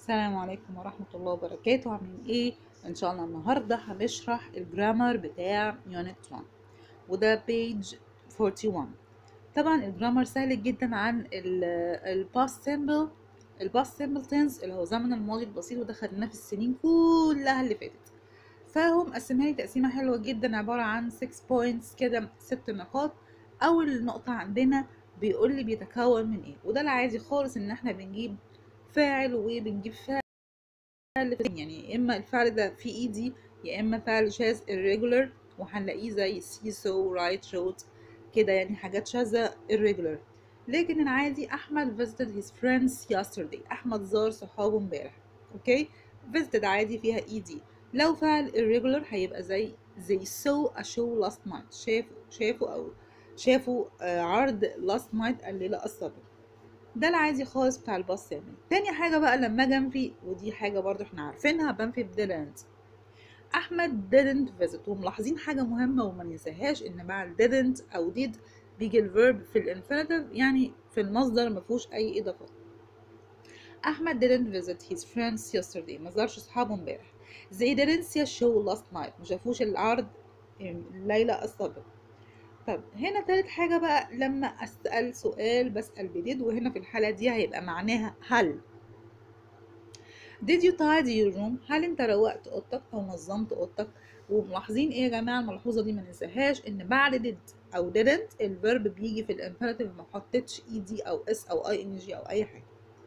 السلام عليكم ورحمة الله وبركاته عاملين ايه؟ ان شاء الله النهاردة هنشرح الجرامر بتاع يونت 1 وده بيج 41 طبعا الجرامر سهل جدا عن الباست سيمبل الباست سيمبل تنس اللي هو زمن الماضي البسيط وده خدناه في السنين كلها اللي فاتت فهم قسمها لي تقسيمة حلوة جدا عبارة عن 6 بوينتس كده ست نقاط أول نقطة عندنا بيقول لي بيتكون من ايه وده العادي خالص ان احنا بنجيب فاعل وبنجيب فعل يعني يا اما الفعل ده في ايدي يا اما فعل شاذ irregular وهنلاقيه زي see so write wrote كده يعني حاجات شاذة irregular لكن العادي احمد visited his friends yesterday احمد زار صحابه امبارح اوكي visited عادي فيها ايدي لو فعل irregular هيبقى زي they saw a show last night شافوا شافوا او شافوا عرض last night الليلة السابقة ده العادي خالص بتاع الباص يعني تاني حاجة بقى لما اجي انفي ودي حاجة برضو احنا عارفينها بنفي didn't احمد didn't visit وملاحظين حاجة مهمة وما ننساهاش ان مع didn't او did بيجي الفيرب في الانفينيتيف يعني في المصدر مفيهوش اي اضافات احمد didn't visit his friends yesterday ما زارش اصحابه امبارح they didn't see a show last night ما شافوش العرض الليلة السابقة طب هنا تالت حاجة بقى لما أسأل سؤال بسأل بديد وهنا في الحالة دي هيبقى معناها هل Did you tidy your room؟ هل انت روقت اوضتك او نظمت اوضتك؟ وملاحظين ايه يا جماعة الملحوظة دي ما ننساهاش ان بعد did او didn't الفيرب بيجي في الانفينيتيف ما حطيتش اي دي او اس او اي ان جي او اي حاجة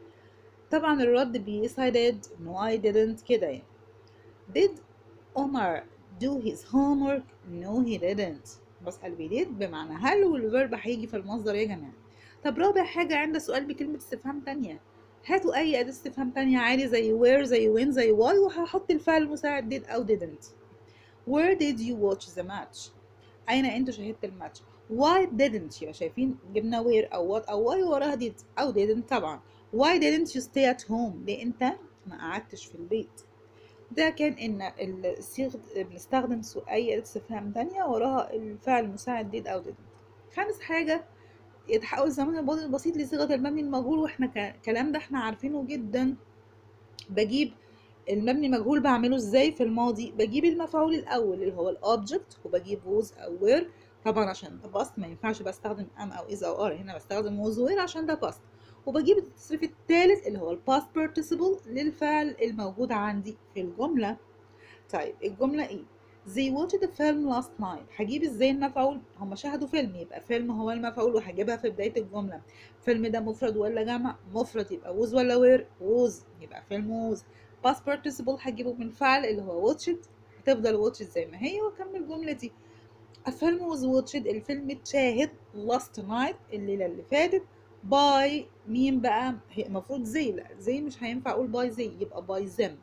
طبعا الرد بي yes I did no I didn't كده يعني Did Omar do his homework؟ No he didn't بسأل بديد بمعنى هل والفيرب هيجي في المصدر يا جماعة طب رابع حاجة عند سؤال بكلمة استفهام تانية هاتوا أي أداة استفهام تانية عادي زي where زي when زي why وهحط الفعل المساعد did أو didn't where did you watch the match أين أنت شاهدت الماتش why didn't you شايفين جبنا where أو what أو why وراها did أو didn't طبعا why didn't you stay at home ليه أنت ما قعدتش في البيت ده كان ان الصيغ بنستخدم اي اداه استفهام تانية وراها الفعل المساعد ديد او ديد خامس حاجه يتحول زمن الماضي البسيط لصيغه المبني المجهول واحنا الكلام ده احنا عارفينه جدا بجيب المبني المجهول بعمله ازاي في الماضي بجيب المفعول الاول اللي هو الاوبجكت وبجيب ووز او وير طبعا عشان ده باست ما ينفعش بستخدم ام او از او ار هنا بستخدم ووز وير عشان ده باست وبجيب التصريف الثالث اللي هو الباست participle للفعل الموجود عندي في الجملة طيب الجملة ايه they watched the film last night هجيب ازاي المفعول هما شاهدوا فيلم يبقى فيلم هو المفعول وهجيبها في بداية الجملة فيلم ده مفرد ولا جمع مفرد يبقى ووز ولا وير ووز يبقى فيلم ووز past participle هجيبه من فعل اللي هو watched هتفضل watched زي ما هي واكمل جملتي الفيلم was watched الفيلم اتشاهد last night الليلة اللي فاتت باي مين بقى هي المفروض زي لا زي مش هينفع اقول باي زي يبقى باي زم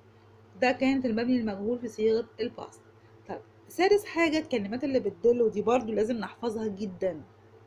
ده كانت المبني المجهول في صيغه الباست طيب سادس حاجه الكلمات اللي بتدل ودي برضو لازم نحفظها جدا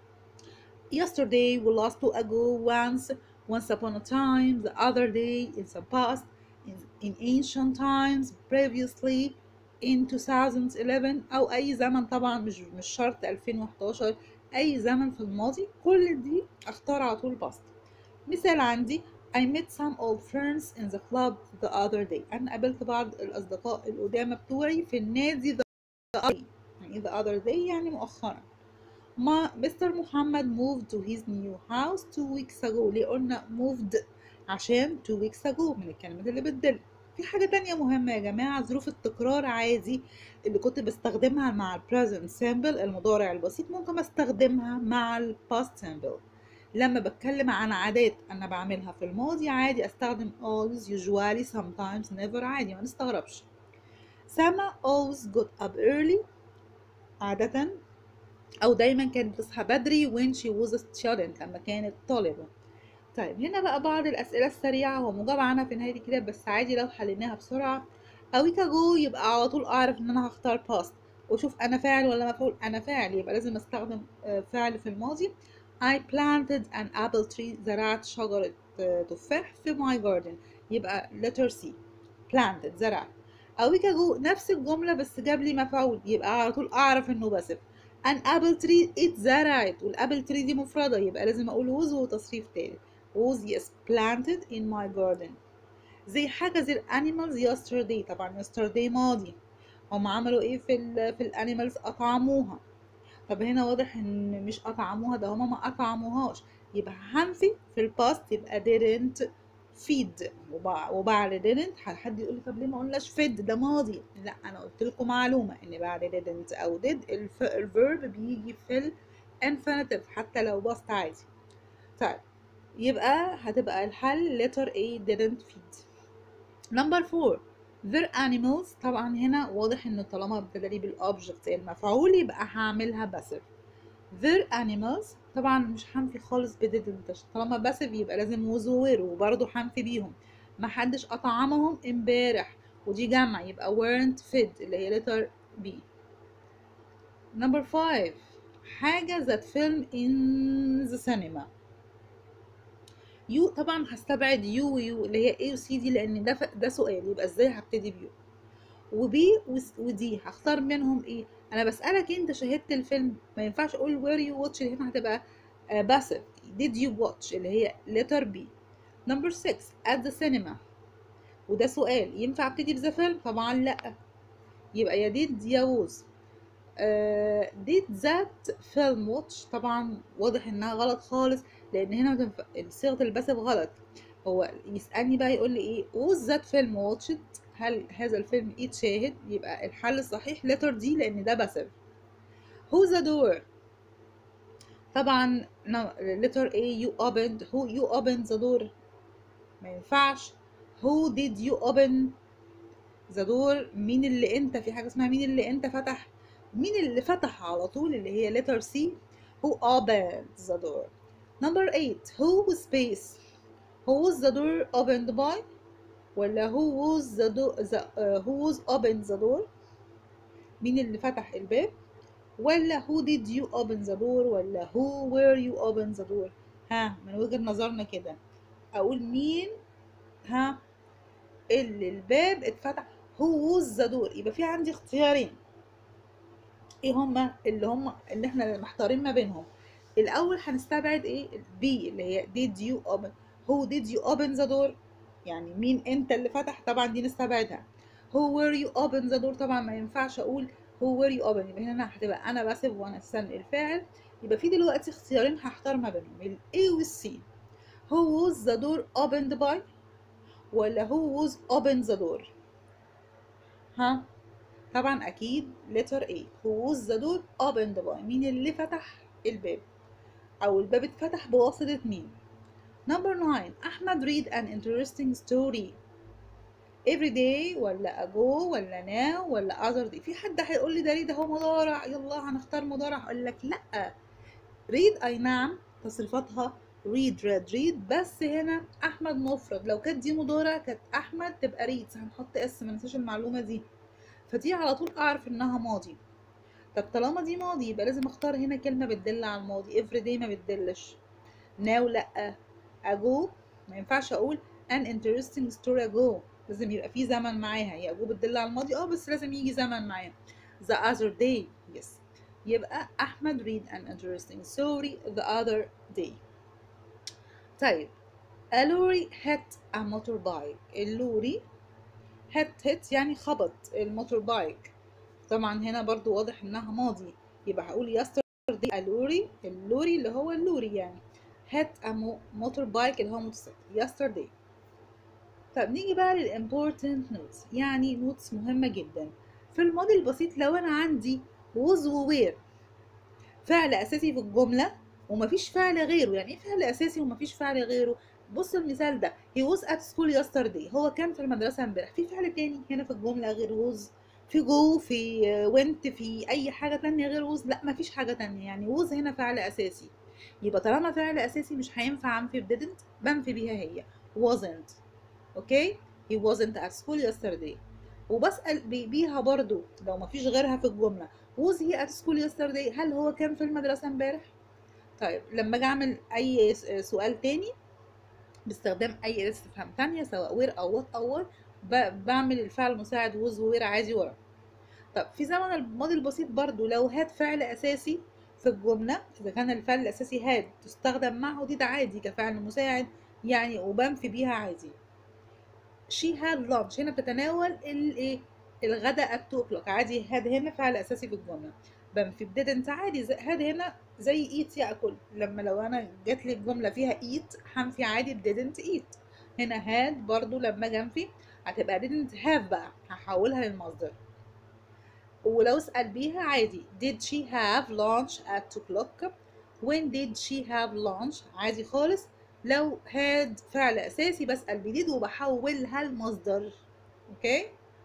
yesterday we last to ago once once upon a time the other day in the past in, in ancient times previously in 2011 او اي زمن طبعا مش مش شرط 2011 اي زمن في الماضي كل دي اختار على طول باست مثال عندي I met some old friends in the club the other day أنا قابلت بعض الأصدقاء القدامى بتوعي في النادي the other day يعني the other day يعني مؤخرا ما مستر محمد moved to his new house two weeks ago ليه قلنا moved عشان two weeks ago من الكلمات اللي بتدل في حاجة تانية مهمة يا جماعة ظروف التكرار عادي اللي كنت بستخدمها مع ال present simple المضارع البسيط ممكن استخدمها مع ال past simple لما بتكلم عن عادات أنا بعملها في الماضي عادي أستخدم always usually sometimes never عادي ما نستغربش سما always got up early عادة أو دايما كانت بتصحى بدري when she was a student لما كانت طالبة طيب هنا بقى بعض الأسئلة السريعة ومجاب عنها في نهاية الكتاب بس عادي لو حليناها بسرعة a week ago يبقى على طول أعرف إن أنا هختار past وأشوف أنا فاعل ولا مفعول أنا فاعل يبقى لازم أستخدم فعل في الماضي I planted an apple tree زرعت شجرة تفاح في my garden يبقى letter C planted زرعت a week ago نفس الجملة بس جاب لي مفعول يبقى على طول أعرف إنه باسف an apple tree اتزرعت والابل tree دي مفردة يبقى لازم أقول was وتصريف تالت was yes planted in my garden زي حاجة زي الانيمالز yesterday طبعا yesterday ماضي هم عملوا ايه في ال في الانيمالز اطعموها طب هنا واضح ان مش اطعموها ده هما ما اطعموهاش يبقى هنفي في الباست يبقى didn't feed وبعد didn't حد يقول لي طب ليه ما قلناش fed ده ماضي لا انا قلت لكم معلومه ان بعد didn't او did الفيرب بيجي في الانفينيتيف حتى لو باست عادي طيب يبقى هتبقى الحل letter A didn't feed number 4 their animals طبعا هنا واضح ان طالما ابتدى بالاوبجكت المفعول يبقى هعملها passive their animals طبعا مش هنفي خالص ب didn't طالما passive يبقى لازم was were وبرضه هنفي بيهم محدش اطعمهم امبارح ودي جمع يبقى weren't fed اللي هي letter B number 5 حاجة that film in the cinema يو طبعا هستبعد يو ويو اللي هي اي وسي دي لان ده ده سؤال يبقى ازاي هبتدي بيو وبي ودي هختار منهم ايه انا بسالك انت شاهدت الفيلم ما ينفعش اقول وير يو واتش اللي هنا هتبقى باسف did you watch اللي هي letter B number 6 at the cinema وده سؤال ينفع ابتدي بذا فيلم طبعا لا يبقى يا did يا was uh, did that film watch طبعا واضح انها غلط خالص لان هنا صيغه الباسف غلط هو يسالني بقى يقول لي ايه was that film watched هل هذا الفيلم اتشاهد يبقى الحل الصحيح letter دي لان ده باسف who the door طبعا letter A you opened who you opened the door ما ينفعش who did you open the door مين اللي انت في حاجه اسمها مين اللي انت فتح مين اللي فتح على طول اللي هي letter C who opened the door number 8 who space who was the door opened by ولا who was the door the, uh, who was opened the door مين اللي فتح الباب ولا who did you open the door ولا who were you open the door ها من وجهة نظرنا كده اقول مين ها اللي الباب اتفتح who was the door يبقى في عندي اختيارين ايه هما اللي هما اللي احنا محتارين ما بينهم الاول هنستبعد ايه بي اللي هي did you open who did you open the door يعني مين انت اللي فتح طبعا دي نستبعدها who were you open the door طبعا ما ينفعش اقول who were you open يبقى هنا هتبقى انا باسف وانا استنى الفاعل يبقى في دلوقتي اختيارين هختار ما بينهم ال A وال C who was the door opened by ولا who was opened the door ها طبعا اكيد letter A who was the door opened by مين اللي فتح الباب او الباب اتفتح بواسطة مين Number 9 أحمد read an interesting story every day ولا ago ولا now ولا other day في حد هيقول لي ده read اهو مضارع يلا هنختار مضارع اقول لك لا read اي نعم تصريفاتها read read read بس هنا احمد مفرد لو كانت دي مضارع كانت احمد تبقى reads هنحط اس ما ننساش المعلومه دي فدي على طول اعرف انها ماضي طب طالما دي ماضي يبقى لازم اختار هنا كلمه بتدل على الماضي every day ما بتدلش now لا ago ما ينفعش اقول an interesting story ago لازم يبقى في زمن معاها هي ago بتدل على الماضي اه بس لازم يجي زمن معاها the other day yes يبقى احمد read an interesting story the other day طيب a lorry hit a motorbike اللوري hit hit يعني خبط الموتور بايك طبعا هنا برضو واضح انها ماضي يبقى هقول yesterday a lorry اللوري اللي هو اللوري يعني hit a motorbike اللي هو موتوسيكل yesterday طب نيجي بقى للimportant notes يعني نوتس مهمة جدا في الماضي البسيط لو انا عندي was و were فعل اساسي في الجملة ومفيش فعل غيره يعني ايه فعل اساسي ومفيش فعل غيره بص المثال ده he was at school yesterday هو كان في المدرسة امبارح في فعل تاني هنا في الجملة غير was في جو في went في اي حاجة تانية غير was لا مفيش حاجة تانية يعني was هنا فعل اساسي يبقى طالما فعل اساسي مش هينفع انفي ب didn't بنفي بيها هي wasn't اوكي he wasn't at school yesterday وبسأل بيها برضو لو مفيش غيرها في الجملة was he at school yesterday هل هو كان في المدرسة امبارح طيب لما اجي اعمل اي سؤال تاني باستخدام اي استفهام تانية سواء وير او وات او وات بعمل الفعل المساعد وز وير عادي ورا طب في زمن الماضي البسيط برضو لو هات فعل اساسي في الجملة إذا كان الفعل الأساسي هاد تستخدم معه دي ده عادي كفعل مساعد يعني وبنفي بيها عادي she had lunch هنا بتتناول الايه الغداء at 2 o'clock عادي had هنا فعل اساسي في الجمله بنفي didn't عادي زي- had هنا زي eat ياكل لما لو انا جات لي الجمله فيها eat هنفي عادي didn't eat هنا had برضو لما اجي انفي هتبقى didn't have بقى هحولها للمصدر ولو اسال بيها عادي did she have lunch at 2 o'clock when did she have lunch عادي خالص لو had فعل اساسي بسال بديد وبحولها لمصدر اوكي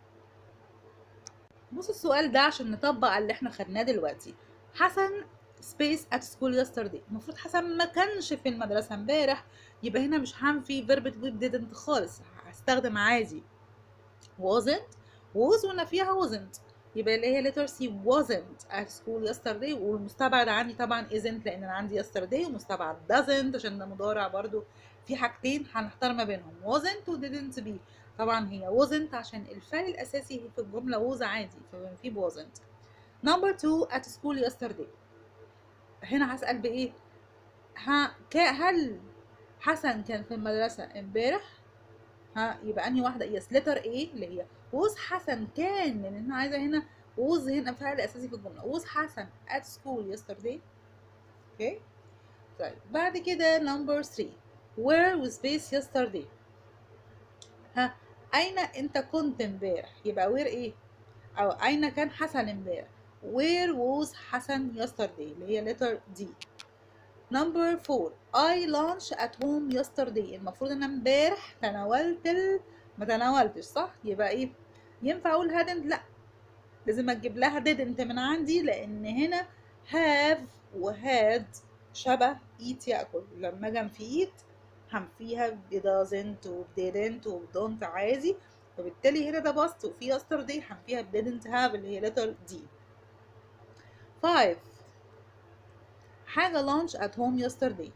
بص السؤال ده عشان نطبق على اللي احنا خدناه دلوقتي حسن سبيس at school yesterday المفروض حسن ما كانش في المدرسة امبارح يبقى هنا مش هنفي verb to be didn't خالص هستخدم عادي wasn't was ونفيها wasn't يبقى اللي هي letter C wasn't at school yesterday والمستبعد عندي طبعا isn't لان انا عندي yesterday ومستبعد doesn't عشان ده مضارع برضو في حاجتين هنختار ما بينهم wasn't و didn't be طبعا هي wasn't عشان الفعل الاساسي في الجمله was عادي فبنفي wasn't number two at school yesterday هنا هسأل بإيه ها كا هل حسن كان في المدرسة امبارح ها يبقى انهي واحدة يس letter A اللي هي was حسن كان لان انا عايزة هنا was هنا فعل اساسي في الجملة was حسن at school yesterday اوكي طيب بعد كده number 3 where was space yesterday ها اين انت كنت امبارح يبقى where ايه او اين كان حسن امبارح where was حسن yesterday اللي هي letter D number 4 I lunch at home yesterday المفروض ان أنا امبارح تناولت ال... ما تناولتش صح يبقى ايه ينفع اقول hadn't لا لازم اجيب لها didn't من عندي لان هنا have و had شبه eat ياكل لما اجي انفي eat هنفيها ب doesn't و didn't و don't عادي فبالتالي هنا ده باست وفي yesterday هنفيها ب didn't have اللي هي letter D 5 حاجة lunch at home yesterday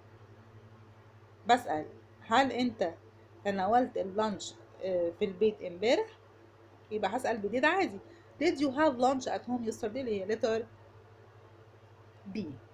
بسأل هل انت تناولت اللانش آه، في البيت امبارح يبقى هسأل بديد عادي did you have lunch at home yesterday اللي هي letter B